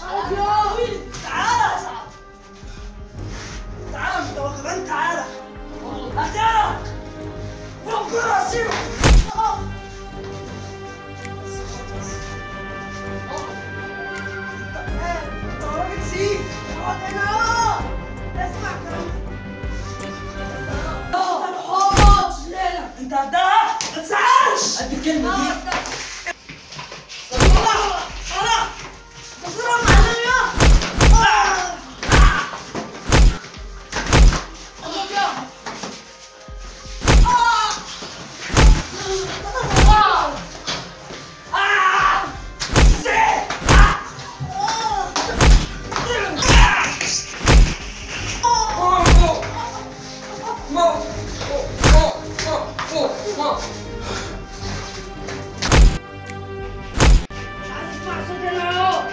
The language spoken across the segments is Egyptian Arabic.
صعب يا تعالى يا صعب تعالى انت وكمان تعالى اهداك ربنا يسيبك آه. انت راجل سيك اقعد هنا اسمع كلامي انت هداك ما تزعلش قد الكلمه دي صلاح صلاح بسرعة معلم يا مش عايز اسمع صوتي انا اهو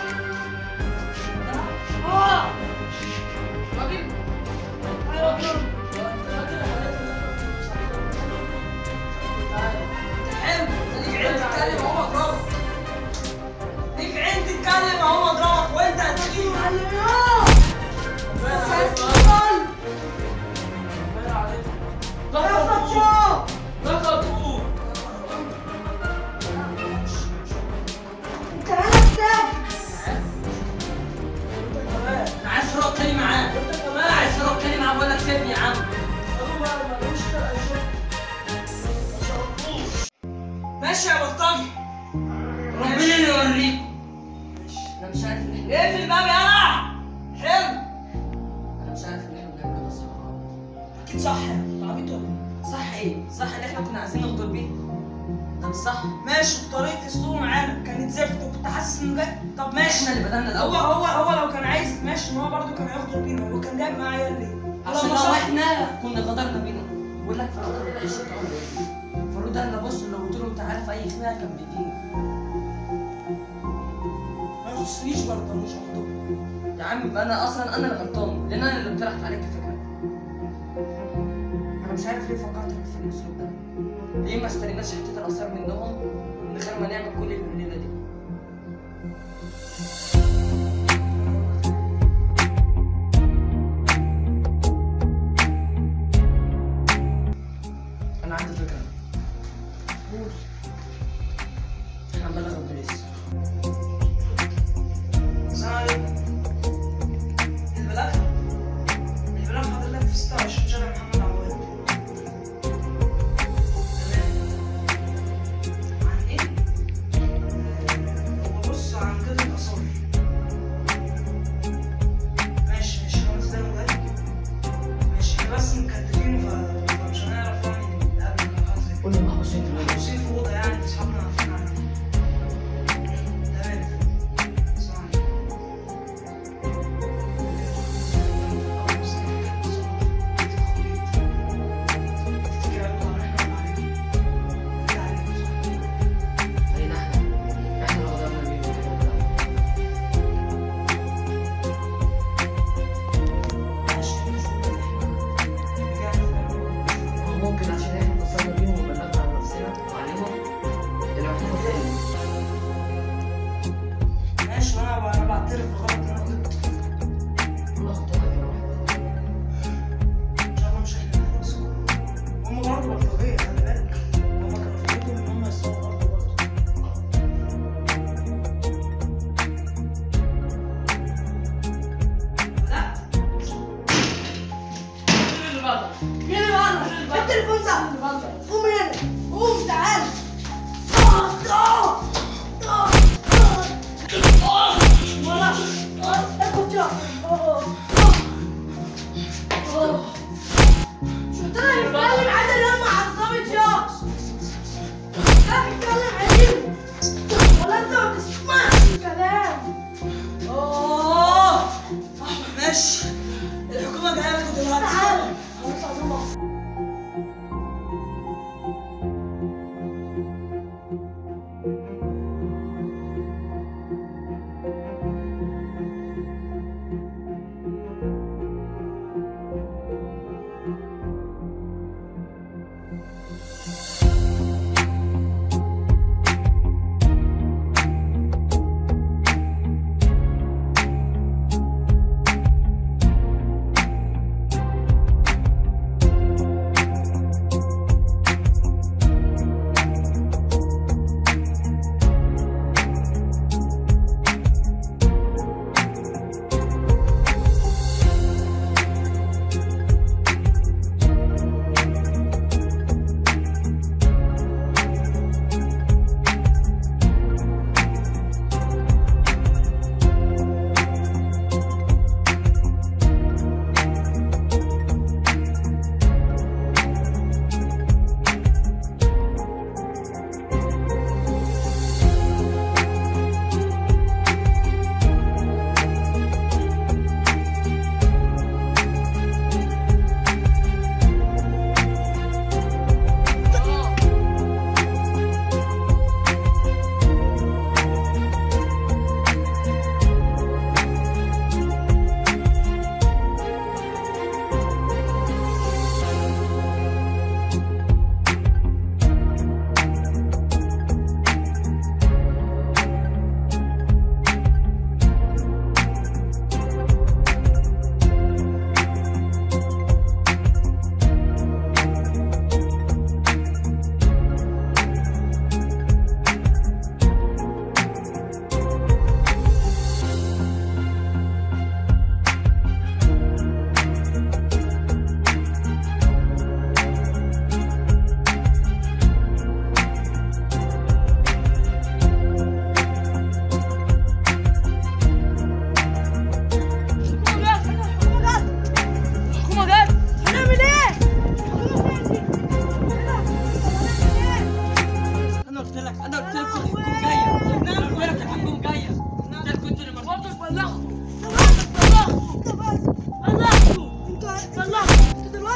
اه راجل ايوه كده حلو ليك عين تتكلم اهو اضربك ليك عين تتكلم اهو اضربك وانت هتجيب معلم يا يا فتشة انت هنا كتاب انا عايز فراغ تاني معاه انا عايز فراغ تاني معاه بقول لك سيبني يا عم ماشي يا بلطجي ربنا اللي يوريكم انا مش عارف ان احنا اقفل الباب يلا حلو انا مش عارف ان احنا بنعمل ده صح اكيد صح يا عبيط ولا ايه؟ صح ايه؟ صح ان احنا كنا عايزين نغدر بيه ده مش صح ماشي بطريقه اسلوبه معانا كانت زفت وكنت حاسس انه جاي طب ماشي احنا اللي بدأنا هو الاول هو هو لو كان عايز ماشي ما هو برضه كان هيغدر بينا هو كان جايب معايا ليه؟ عشان لما لو صح- احنا كنا غدرنا بينا بقول لك فرود ده الشيء فرود ده انا بص لو قلت له تعالى في اي خناقه كان بيديني ما يخصنيش برضه مش غلطان يا عم يبقى انا اصلا انا اللي غلطان لان انا اللي اقترحت عليك الفكره انا مش عارف ليه فكرت في الاسلوب ده ليه ما اشتريناش حته الاثار منهم من غير ما نعمل كل الليله دي انا عندي فكره قول احنا هنبلغ البوليس السلام عليكم البلاغ البلاغ حضرتك في 26 شارع محمد عواد تمام عن ايه؟ آه، هو بص عن كده الآثار ماشي ماشي خمس دقايق وجاي ماشي احنا بس مكتفين ف- فمش هنعرف يعني نقابل ولا حاجة زي كده. قول لي محبوسين في الأوضة. محبوسين في أوضة يعني أصحابنا عارفين عنها تمام السلام عليكم علينا احنا احنا اللي غدرنا بيه هو ممكن عشان احنا اتصلنا بيهم وبلغنا عن نفسنا وعليهم العقوبة تاني ماشي وانا انا بعترف بغلط ان انا غلطت الله خطأ يا واحد ان شاء الله مش احنا اللي هنخسر هم برضه بلطجيه خلي بالك هم كانوا فاكرين ان هم يسووا برضه برضه لا مين اللي بره؟ التليفون ده قوم هنا قوم تعال آه، آه، آه، آه. ولا آه، اخد يا آه، آه. آه. شو طلع يتكلم عادل لما عصبت يا لا بيتكلم عادل ولا انت ما تسمعش الكلام اوه ماشي الحكومه جايه لكم دلوقتي تعالى هنطلع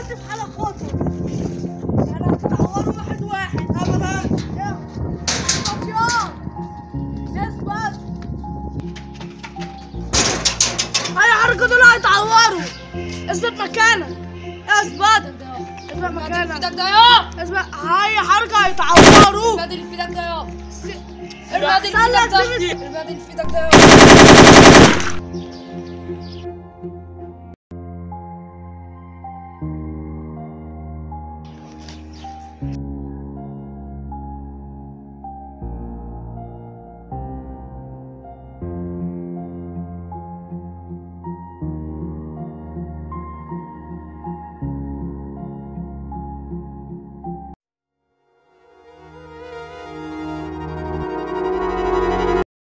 دلوقتي في حالة خطر يعني هتتعوروا واحد واحد ابدا يلا اثبت يلا اثبت اي حركة دول هيتعوروا اثبت مكانك اثبت اثبت مكانك ايدك ده يا اثبت اي حركة هيتعوروا البادي اللي في ايدك ده يا س- البادي اللي في خلي ايدك ده أسيب- البادي اللي في ايدك ده يا